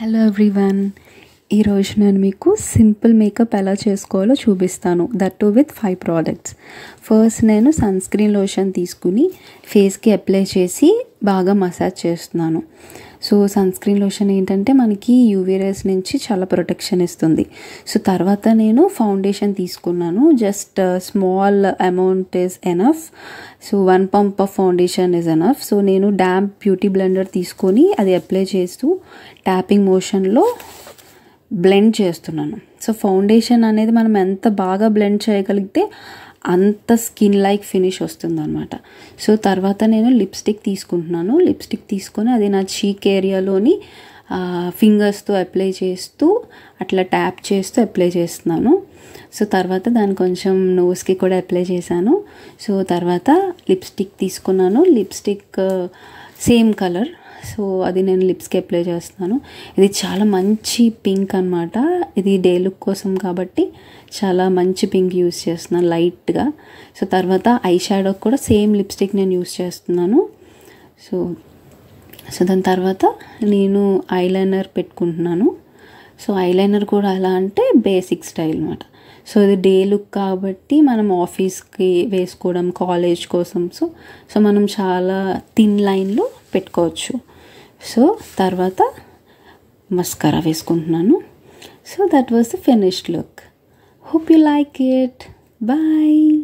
hello everyone ఈరోజు నేను మీకు సింపుల్ మేకప్ ఎలా చేసుకోవాలో చూపిస్తాను that too with five products first నేను సన్ స్క్రీన్ లోషన్ తీసుకుని ఫేస్కి అప్లై చేసి బాగా మసాజ్ చేస్తున్నాను సో సన్ స్క్రీన్ లోషన్ ఏంటంటే మనకి యూవీ రేస్ నుంచి చాలా ప్రొటెక్షన్ ఇస్తుంది సో తర్వాత నేను ఫౌండేషన్ తీసుకున్నాను just small amount is enough so one pump of foundation is enough so నేను డ్యాంప్ బ్యూటీ బ్లెండర్ తీసుకొని అది అప్లై చేస్తూ ట్యాపింగ్ మోషన్లో బ్లెండ్ చేస్తున్నాను సో ఫౌండేషన్ అనేది మనం ఎంత బాగా బ్లెండ్ చేయగలిగితే అంత స్కిన్ లైక్ ఫినిష్ వస్తుంది అనమాట సో తర్వాత నేను లిప్స్టిక్ తీసుకుంటున్నాను లిప్స్టిక్ తీసుకొని అది నా చీక్ ఏరియాలోని ఫింగర్స్తో అప్లై చేస్తూ అట్లా ట్యాప్ చేస్తూ అప్లై చేస్తున్నాను సో తర్వాత దాన్ని కొంచెం నోస్కి కూడా అప్లై చేశాను సో తర్వాత లిప్స్టిక్ తీసుకున్నాను లిప్స్టిక్ సేమ్ కలర్ సో అది నేను లిప్స్కి అప్లై చేస్తున్నాను ఇది చాలా మంచి పింక్ అనమాట ఇది డే లుక్ కోసం కాబట్టి చాలా మంచి పింక్ యూస్ చేస్తున్నాను లైట్గా సో తర్వాత ఐ షాడో కూడా సేమ్ లిప్స్టిక్ నేను యూస్ చేస్తున్నాను సో సో దాని తర్వాత నేను ఐలైనర్ పెట్టుకుంటున్నాను సో ఐలైనర్ కూడా ఎలా అంటే బేసిక్ స్టైల్ అనమాట సో ఇది డే లుక్ కాబట్టి మనం ఆఫీస్కి వేసుకోవడం కాలేజ్ కోసం సో సో మనం చాలా థిన్ లైన్లో పెట్టుకోవచ్చు సో తర్వాత మస్కరా వేసుకుంటున్నాను so that was the finished look hope you like it bye